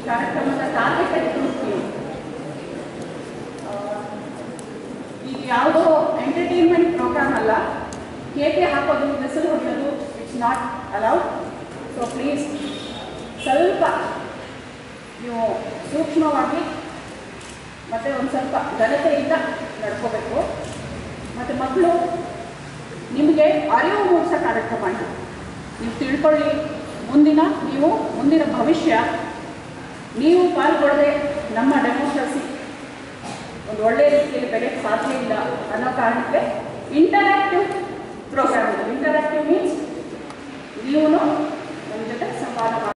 ಕಾರ್ಯಕ್ರಮದ targeted group ನೀವು ಆ, ಈಗ ಯಾವುದೋ ಎಂಟರ್ಟೈನ್ಮೆಂಟ್ ಪ್ರೋಗ್ರಾಮ್ ಅಲ್ಲ ಕೇಕೆ ಹಾಕೋದು ಬಿಸಿಲು ಹೊಡೆಯೋದು it's not allowed so please ಸ್ವಲ್ಪ ನೀವು ಸೂಕ್ಷ್ಮವಾಗಿ ಮತ್ತು ಒಂದು ಸ್ವಲ್ಪ ಘನತೆಯಿಂದ ನಡ್ಕೋಬೇಕು ಮತ್ತು ಮಕ್ಕಳು ನಿಮಗೆ ಅರಿವು ಮೂಡಿಸೋ ಕಾರ್ಯಕ್ರಮ ಇದು ನೀವು ತಿಳ್ಕೊಳ್ಳಿ ಮುಂದಿನ ನೀವು ಮುಂದಿನ ಭವಿಷ್ಯ ನೀವು ಪಾಲ್ಗೊಳ್ಳದೆ ನಮ್ಮ ಡೆಮೋಕ್ರಸಿ ಒಂದು ಒಳ್ಳೆಯ ರೀತಿಯಲ್ಲಿ ಬೆಳೆಯಕ್ಕೆ ಸಾಧ್ಯ ಇಲ್ಲ ಅನ್ನೋ ಕಾರಣಕ್ಕೆ ಇಂಟರಾಕ್ಟಿವ್ ಪ್ರೋಗ್ರಾಮ್ ಇದು ಇಂಟರಾಕ್ಟಿವ್ ಮೀನ್ಸ್ ನೀವು ನಮ್ಮ ಜೊತೆ ಸಂವಾದ ಮಾಡಿ